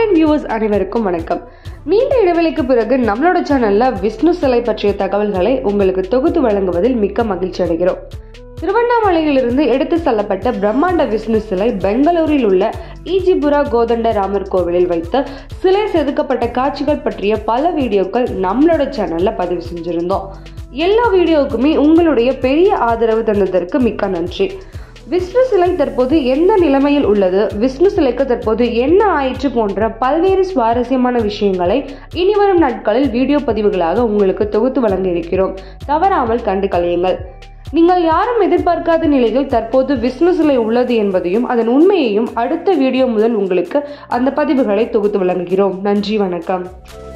online viewers அனைவருக்கும் வணக்கம் நீண்ட இடைவெளிக்கு பிறகு நம்மளோட சேனல்ல விஷ்ணு சிலை பற்றிய தகவல்களை உங்களுக்கு தொகுத்து வழங்குவதில் மிக்க மகிழ்ச்சி அடைகிறோம் திருவண்ணாமலையிலிருந்து எடுத்து செல்லப்பட்ட பிரம்மாண்ட விஷ்ணு சிலை பெங்களூரில் உள்ள ஈஜிபுரா கோதண்ட ராமர் கோவிலில் வைத்து சிலை செதுக்கப்பட்ட காட்சிகள் பற்றிய பல வீடியோக்கள் நம்மளோட சேனல்ல பதிவு செஞ்சிருந்தோம் எல்லா வீடியோவுக்குமே உங்களுடைய பெரிய ஆதரவு தந்ததற்கு மிக்க நன்றி விஷ்ணு சிலை தற்போது எந்த நிலைமையில் உள்ளது விஷ்ணு சிலைக்கு தற்போது என்ன ஆயிற்று போன்ற பல்வேறு சுவாரஸ்யமான விஷயங்களை இனிவரும் நாட்களில் வீடியோ பதிவுகளாக உங்களுக்கு தொகுத்து வழங்க இருக்கிறோம் தவறாமல் கண்டு கழியுங்கள் நீங்கள் யாரும் எதிர்பார்க்காத நிலையில் தற்போது விஷ்ணு சிலை உள்ளது என்பதையும் அதன் உண்மையையும் அடுத்த வீடியோ முதல் உங்களுக்கு அந்த பதிவுகளை தொகுத்து வழங்குகிறோம் நன்றி வணக்கம்